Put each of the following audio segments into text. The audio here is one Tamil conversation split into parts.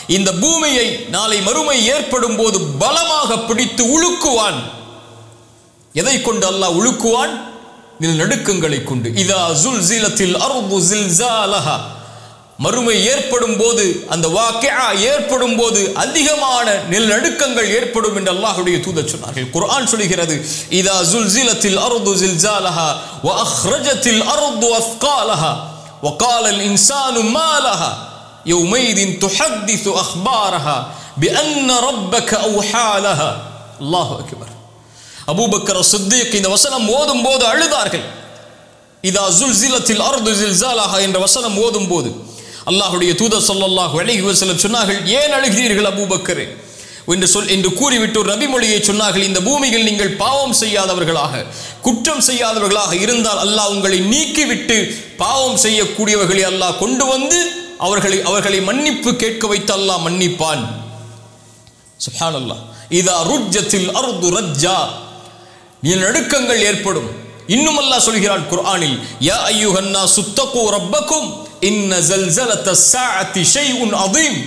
இந்த பூமியை நாளை மறுமை ஏற்படும் போது பலமாக பிடித்து உழுக்குவான் எதை கொண்டு அல்லாஹ் உழுக்குவான் நடுக்கங்களை கொண்டு இதா ஜுல்சிலத்தில் அர்து ஜில்சாலஹா மறுமை ஏற்படும் போது அந்த வாக்கியா ஏற்படும் போது அதிகமான நிலநடுக்கங்கள் ஏற்படும் என்று அல்லாஹ்வுடைய தூதர் சொன்னார்கள் குர்ஆன் சொல்கிறது இதா ஜுல்சிலத்தில் அர்து ஜில்சாலஹா வ அஹ்ரஜத்தில் அர்து அஸ்காலஹா وقال الإنسان ما لها يومئذ تحدث أخبارها بأن ربك أوحى لها الله أكبر அபூபக்கர் சித்திக் இந்த வசனம் ஓதும் போது அழுதார்கள் இதா ஜுல்சிலத்தில் அர்து ஜில்சாலாஹா என்ற வசனம் ஓதும் போது அல்லாஹுடைய தூதர் ஸல்லல்லாஹு அலைஹி வஸல்லம் சொன்னார்கள் ஏன் அழுகிறீர்கள் அபூபக்கரே என்று சொல் என்று கூறிவிட்டு ஒரு நபிமொழியை சொன்னார்கள் இந்த பூமியில் நீங்கள் பாவம் செய்யாதவர்களாக குற்றம் செய்யாதவர்களாக இருந்தால் அல்லாஹ் உங்களை நீக்கிவிட்டு பாவம் செய்யக்கூடியவர்களை அல்லாஹ் கொண்டு வந்து அவர்களை அவர்களை மன்னிப்பு கேட்க வைத்து அல்லாஹ் மன்னிப்பான் சுப்ஹானல்லாஹ் இதா ருஜ்ஜத்தில் அர்து ரஜ்ஜா நடுக்கங்கள் ஏற்படும் இன்னும் அல்லாஹ் சொல்கிறான் குர்ஆனில் யா அய்யுஹன்னா சுத்தகு ரப்பக்கும் இன்ன ஜல்சலத்த ஸாஅத்தி ஷைஉன் அதீம்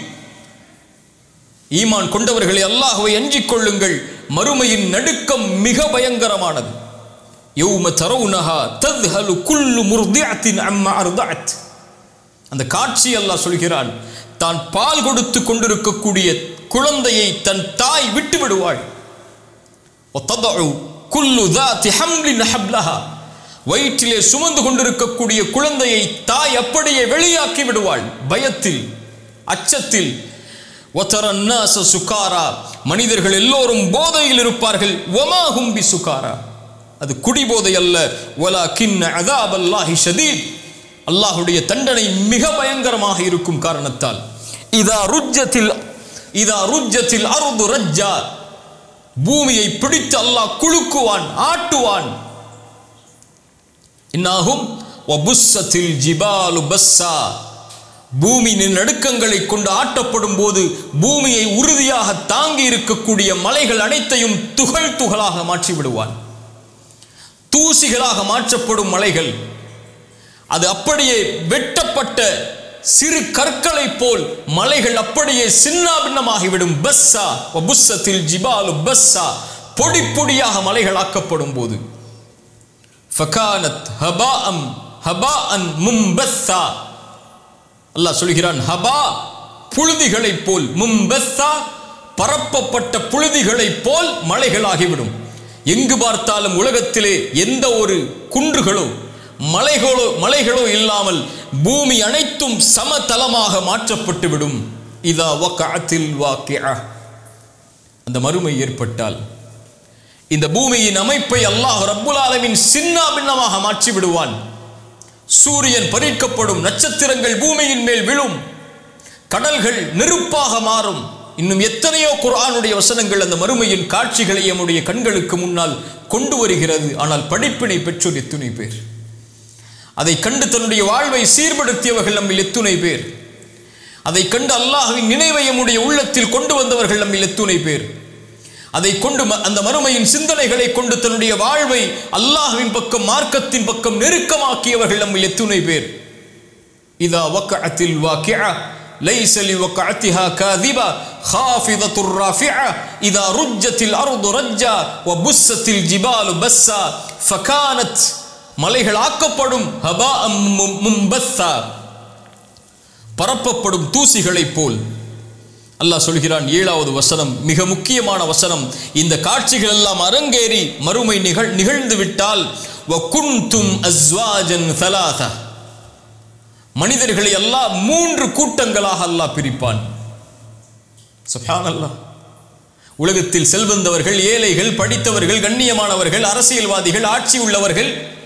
ஈமான் கொண்டவர்களை அல்லாஹ்வை அஞ்சிக் கொள்ளுங்கள் மறுமையின் நடுக்கம் மிக பயங்கரமானது யௌம தரவுனஹா தத்ஹலு குல்லு முர்திஅத்தின் அம்மா அர்தஅத் அந்த காட்சி அல்லாஹ் சொல்கிறான் தான் பால் கொடுத்து கொண்டிருக்கக்கூடிய குழந்தையை தன் தாய் விட்டு விடுவாள் وتضع كل ذات حمل حبلها வயிற்றிலே சுமந்து கொண்டிருக்கக்கூடிய குழந்தையை தாய் அப்படியே வெளியாக்கி விடுவாள் பயத்தில் அச்சத்தில் وترى الناس சுகாரா மனிதர்கள் எல்லோரும் போதையில் இருப்பார்கள் وما هم بسكارى அது குடிபோதை அல்ல வலாக்கின் அதாப் அல்லாஹி ஷதீத் அல்லாஹுடைய தண்டனை மிக பயங்கரமாக இருக்கும் காரணத்தால் இதா ருஜ்ஜத்தில் இதா ருஜ்ஜத்தில் அருது ரஜ்ஜா பூமியை பிடித்து அல்லாஹ் குலுக்குவான் ஆட்டுவான் என்னாகும் வபுஸ்ஸத்தில் ஜிபாலு பஸ்ஸா பூமியின் நடுக்கங்களை கொண்டு ஆட்டப்படும் போது பூமியை உறுதியாக தாங்கி இருக்கக்கூடிய மலைகள் அனைத்தையும் துகள் துகளாக மாற்றி விடுவான் தூசிகளாக மாற்றப்படும் மலைகள் அது அப்படியே வெட்டப்பட்ட சிறு கற்களை போல் மலைகள் அப்படியே சின்னாபின்னமாகிவிடும் பஸ்ஸா வபுஸ்ஸத்தில் ஜிபாலு பஸ்ஸா பொடி பொடியாக மலைகள் ஆக்கப்படும் போது ஃபகானத் ஹபாஅம் ஹபாஅன் மும்பஸ்ஸா அல்லாஹ் சொல்கிறான் ஹபா புழுதிகளைப் போல் மும்பஸ்ஸா பரப்பப்பட்ட புழுதிகளைப் போல் மலைகளாகிவிடும் எங்கு பார்த்தாலும் உலகத்திலே எந்த ஒரு குன்றுகளோ மலைகளோ மலைகளோ இல்லாமல் பூமி அனைத்தும் சமதளமாக மாற்றப்பட்டு விடும் இதா வக்கஅத்தில் வாக்கிஅ அந்த மறுமை ஏற்பட்டால் இந்த பூமியின் அமைப்பை அல்லாஹ் ரப்புல் ஆலமின் சின்ன பின்னமாக மாற்றி விடுவான் சூரியன் பறிக்கப்படும் நட்சத்திரங்கள் பூமியின் மேல் விழும் கடல்கள் நெருப்பாக மாறும் இன்னும் எத்தனையோ குர்ஆனுடைய வசனங்கள் அந்த மறுமையின் காட்சிகளை நம்முடைய கண்களுக்கு முன்னால் கொண்டு வருகிறது ஆனால் படிப்பினை பெற்றோர் எத்துணை பேர் அதை கண்டு தன்னுடைய வாழ்வை சீர்படுத்தியவர்கள் நம்மில் எத்துணை பேர் அதை கண்டு அல்லாஹ்வின் நினைவை நம்முடைய உள்ளத்தில் கொண்டு வந்தவர்கள் நம்மில் எத்துணை பேர் அதை கொண்டு ம- அந்த மறுமையின் சிந்தனைகளை கொண்டு தன்னுடைய வாழ்வை அல்லாஹ்வின் பக்கம் மார்க்கத்தின் பக்கம் நெருக்கமாக்கியவர்கள் நம்மில் எத்துணை பேர் இதா வக்கஅத்தில் வாக்கிஅ ليس لوقعتها كاذبة خافضة رافعة إذا رجت الأرض رجا وبست الجبال بسا فكانت மலைகள் ஆக்கப்படும் ஹபா மும்பஸ்ஸா பரப்பப்படும் தூசிகளைப் போல் அல்லாஹ் சொல்கிறான் ஏழாவது வசனம் மிக முக்கியமான வசனம் இந்த காட்சிகள் எல்லாம் அரங்கேறி மறுமை நிகழ் நிகழ்ந்து விட்டால் வகுந்தும் அஸ்வாஜன் தலாதா மனிதர்களை அல்லாஹ் மூன்று கூட்டங்களாக அல்லாஹ் பிரிப்பான் சுப்ஹானல்லாஹ் உலகத்தில் செல்வந்தவர்கள் ஏழைகள் படித்தவர்கள் கண்ணியமானவர்கள் அரசியல்வாதிகள் ஆட்சி உள்ளவர்கள்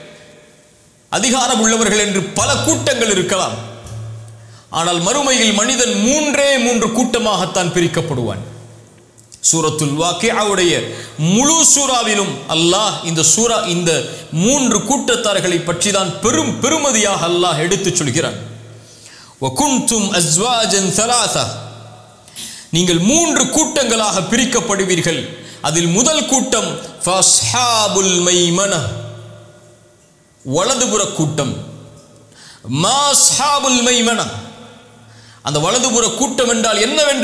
அதிகாரம் உள்ளவர்கள் என்று பல கூட்டங்கள் இருக்கலாம் ஆனால் மறுமையில் மனிதன் மூன்றே மூன்று கூட்டமாகத்தான் பிரிக்கப்படுவான் சூரத்துல் வாக்கியாவுடைய முழு சூறாவிலும் அல்லாஹ் இந்த சூரா இந்த மூன்று கூட்டத்தார்களை பற்றி தான் பெரும் பெருமதியாக அல்லாஹ் எடுத்துச் சொல்கிறான் வகுந்தும் அஸ்வாஜன் தலாசா நீங்கள் மூன்று கூட்டங்களாக பிரிக்கப்படுவீர்கள் அதில் முதல் கூட்டம் ஃபஸ்ஹாபுல் மைமன வலதுபுற கூட்டம் மாஸ்ஹாபுல் மைமன அந்த வலதுபுற கூட்டம் என்றால் என்னவென்று